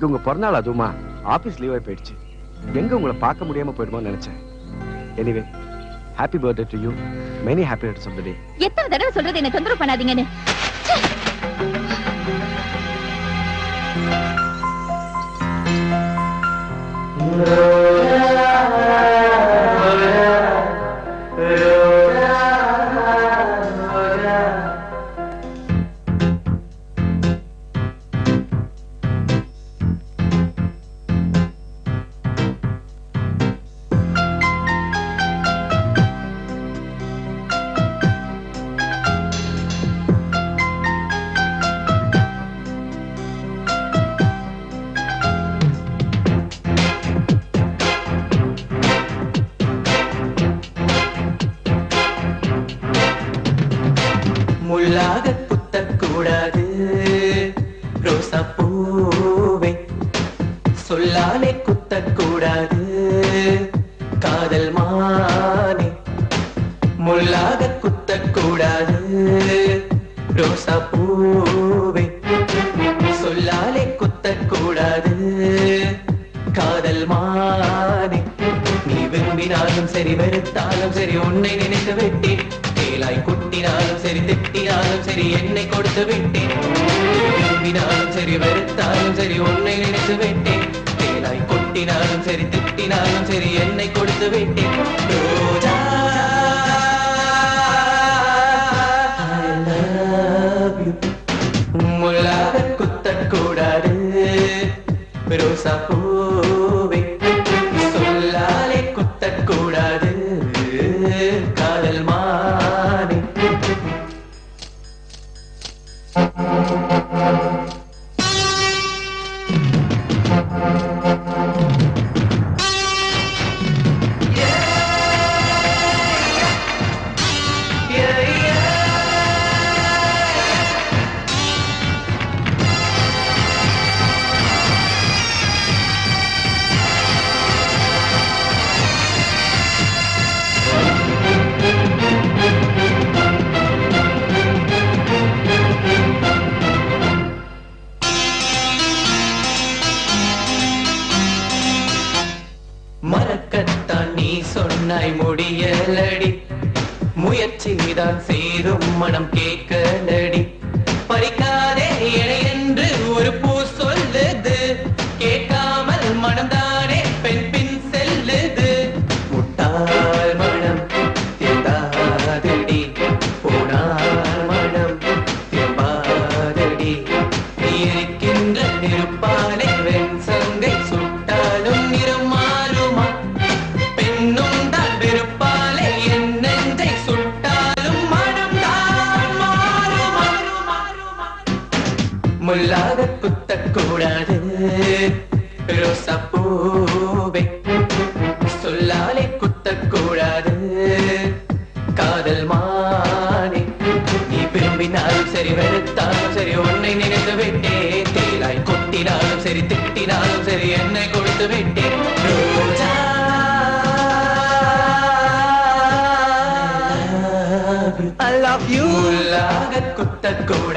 இன்னைக்கு உங்க பிறநாள் அதுவுமா ஆபீஸ் லீவ் ஆகி போயிடுச்சு எங்க உங்களை பார்க்க முடியாம போயிடுமோன்னு நினைச்சேன் anyway happy birthday to you many happy returns of the day எத்தனை தடவை சொல்றது என்ன தொந்தரவு பண்ணாதீங்கன்னு முள்ளாக குத்தக்கூடாது ரோசா பூவே சொல்லாலே குத்தக்கூடாது காதல் மானே முள்ளாக குத்தக்கூடாது ரோசா பூவே சொல்லாலே குத்தக்கூடாது காதல் மானே நீ விரும்பினாலும் சரி வெறுத்தாலும் சரி உன்னை நினைத்து விட்டேன் தேலாய் குட்டினாலும் சரி திட்டினாலும் சரி என்னை கொடுத்து விட்டேன் நீ விரும்பினாலும் சரி வெறுத்தாலும் சரி உன்னை நினைத்து விட்டேன் தேலாய் கொட்டினாலும் சரி திட்டினாலும் சரி என்னை கொடுத்து விட்டேன் ரோஜா I love you. முள்ளாக குத்தக்கூடாது ரோசா பூவே சொல்லாலே குத்தக்கூடாது காதல் மானே மறக்கத்தான் நீ சொன்னாய் முடியலடி முயற்சிதான் செய்தும் மனம் கேட்கலடி பறிக்காதே என என்று ஒரு பூ சொல்லுது கேட்காமல் மனம்தானே பெண் பின் செல்லுது முட்டாள் மனம் தேடாதடி போனார் மனம் தேம்பாதடி நீ இருக்கின்ற நெருப்பாலே வெண் சங்கை சுட்டாலும் நிறம் மாறுமா பெண்ணும் தான் வெறுப்பாலே என் நெஞ்சை சுட்டாலும் மனம் தான் மாறுமா முள்ளாக குத்தக்கூடாது ரோசா பூவே சொல்லாலே குத்தக்கூடாது காதல் மானே நீ விரும்பினாலும் சரி வெறுத்தாலும் சரி உன்னை நினைத்து விட்டேன் தேலாய் கொட்டினாலும் சரி திட்டினாலும் சரி என்னை கொடுத்து விட்டேன் ரோஜா I love you. முள்ளாக குத்தக்கூடாது